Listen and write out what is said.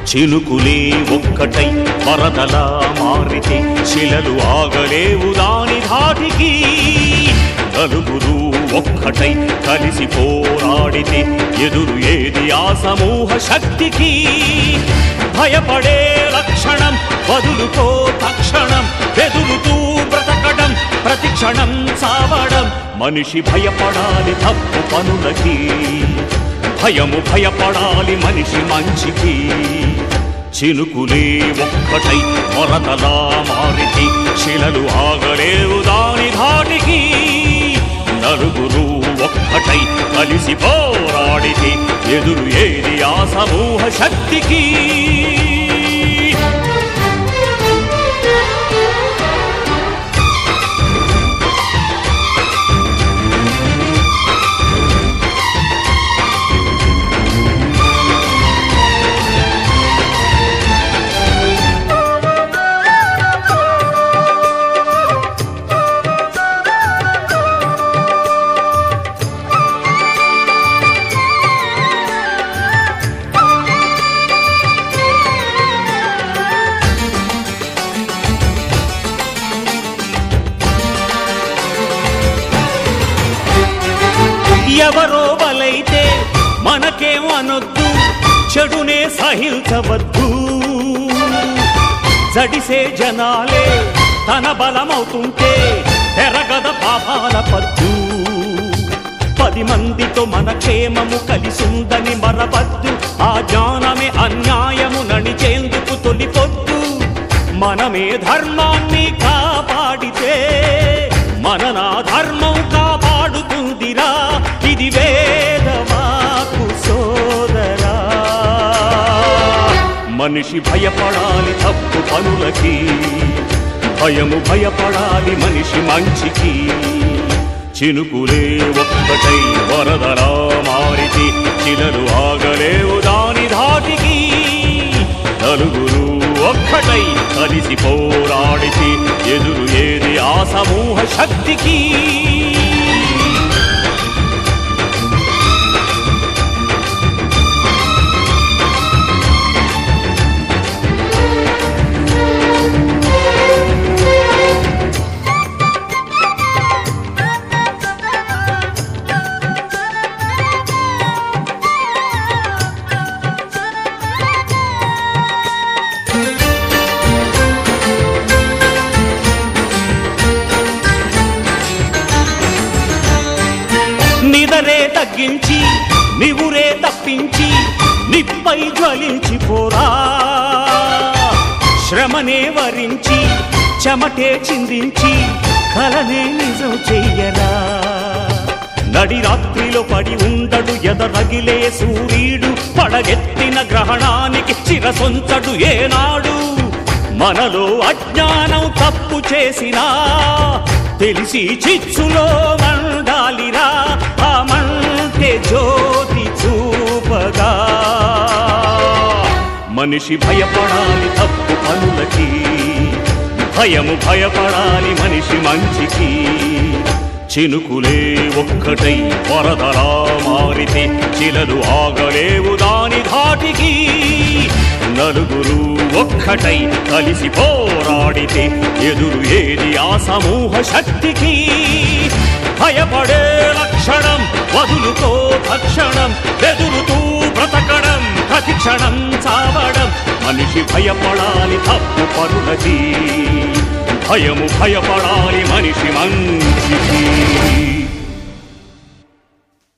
చినుకులే ఒక్కటై వరదలా మారితే శిలలు ఆగలేవు దాని ధాటికి నలుగురు ఒక్కటై కలిసి పోరాడితే ఎదురు ఏది ఆ సమూహ శక్తికి భయపడే లక్షణం వదులుకో తక్షణం వెదులుతూ బ్రతకడం ప్రతిక్షణం చావడం మనిషి భయపడాలి తప్పు పనులకి భయము భయపడాలి మనిషి మంచికి చినుకులే ఒక్కటై మొరతలా మారితే శిలలు ఆగలేవు దాని ధాటికి నలుగురు ఒక్కటై కలిసి పోరాడితే ఎదురు ఏది ఆ సమూహ శక్తికి ఎవరో బలైతే మనకేం అనొద్దు చెడునే సహించవద్దు జడిసే జనాలే తన బలమవుతుంటే ఎరగద పాపాల పద్దు పది మందితో మన క్షేమము కలిసుందని మరవద్దు ఆ జ్ఞానమే అన్యాయము నడిచేందుకు తొలిపొద్దు మనమే ధర్మాన్ని కాపాడితే మన నా ధర్మం కాపాడుతుందిరా ఇది వేదవాకు సోదరా మనిషి భయపడాలి తప్పు పనులకి భయము భయపడాలి మనిషి మంచికి చినుకులే ఒక్కటై వరదరా మారితే చిలలు ఆగలేవు దాని ధాటికి నలుగురు ఒక్కటై కలిసి పోరాడితే ఎదురు ఏది ఆ సమూహ శక్తికి నిదరే తగ్గించి నివురే తప్పించి నిప్పై జ్వలించిపోరా శ్రమనే వరించి చెమటే చిందించి కలనే నిజం చెయ్యరా నడి రాత్రిలో పడి ఉండడు ఎదరగిలే సూర్యుడు పడగెత్తిన గ్రహణానికి చిరసొంచడు ఏనాడు మనలో అజ్ఞానం తప్పు చేసినా తెలిసి చిచ్చులో మండాలిరా ఆ మంటే జ్యోతి చూపగా మనిషి భయపడాలి తప్పు పనులకి భయము భయపడాలి మనిషి మంచికి చినుకులే ఒక్కటై వరదలా మారితే చిలలు ఆగలేవు దాని ధాటికి నలుగురు ఒక్కటై కలిసి పోరాడితే ఎదురు ఏది ఆ సమూహ శక్తికి భయపడే లక్షణం వదులుకో తక్షణం బెదురుతూ బ్రతకడం ప్రతి క్షణం చావడం మనిషి భయపడాలి తప్పు పనులకి భయము భయపడాలి మనిషి మంచికి